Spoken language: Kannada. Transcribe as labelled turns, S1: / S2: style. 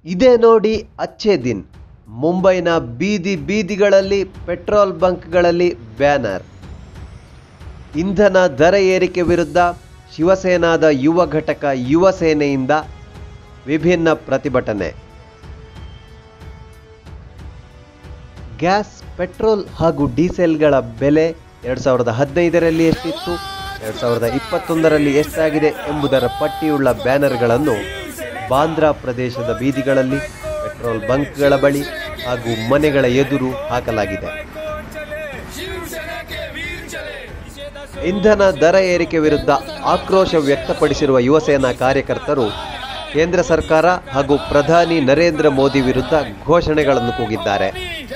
S1: ಇದೇ ನೋಡಿ ಅಚ್ಚೇ ದಿನ್ ಮುಂಬೈನ ಬೀದಿ ಬೀದಿಗಳಲ್ಲಿ ಪೆಟ್ರೋಲ್ ಬಂಕ್ಗಳಲ್ಲಿ ಬ್ಯಾನರ್ ಇಂಧನ ದರ ಏರಿಕೆ ವಿರುದ್ಧ ಶಿವಸೇನಾದ ಯುವ ಘಟಕ ಯುವ ಸೇನೆಯಿಂದ ವಿಭಿನ್ನ ಪ್ರತಿಭಟನೆ ಗ್ಯಾಸ್ ಪೆಟ್ರೋಲ್ ಹಾಗೂ ಡೀಸೆಲ್ಗಳ ಬೆಲೆ ಎರಡು ಸಾವಿರದ ಹದಿನೈದರಲ್ಲಿ ಎಷ್ಟಿತ್ತು ಎರಡು ಸಾವಿರದ ಇಪ್ಪತ್ತೊಂದರಲ್ಲಿ ಎಷ್ಟಾಗಿದೆ ಎಂಬುದರ ಪಟ್ಟಿಯುಳ್ಳ ಬ್ಯಾನರ್ಗಳನ್ನು ಬಾಂದ್ರಾ ಪ್ರದೇಶದ ಬೀದಿಗಳಲ್ಲಿ ಪೆಟ್ರೋಲ್ ಬಂಕ್ಗಳ ಬಳಿ ಹಾಗೂ ಮನೆಗಳ ಎದುರು ಹಾಕಲಾಗಿದೆ ಇಂಧನ ದರ ಏರಿಕೆ ವಿರುದ್ಧ ಆಕ್ರೋಶ ವ್ಯಕ್ತಪಡಿಸಿರುವ ಯುವಸೇನಾ ಕಾರ್ಯಕರ್ತರು ಕೇಂದ್ರ ಸರ್ಕಾರ ಹಾಗೂ ಪ್ರಧಾನಿ ನರೇಂದ್ರ ಮೋದಿ ವಿರುದ್ಧ ಘೋಷಣೆಗಳನ್ನು ಕೂಗಿದ್ದಾರೆ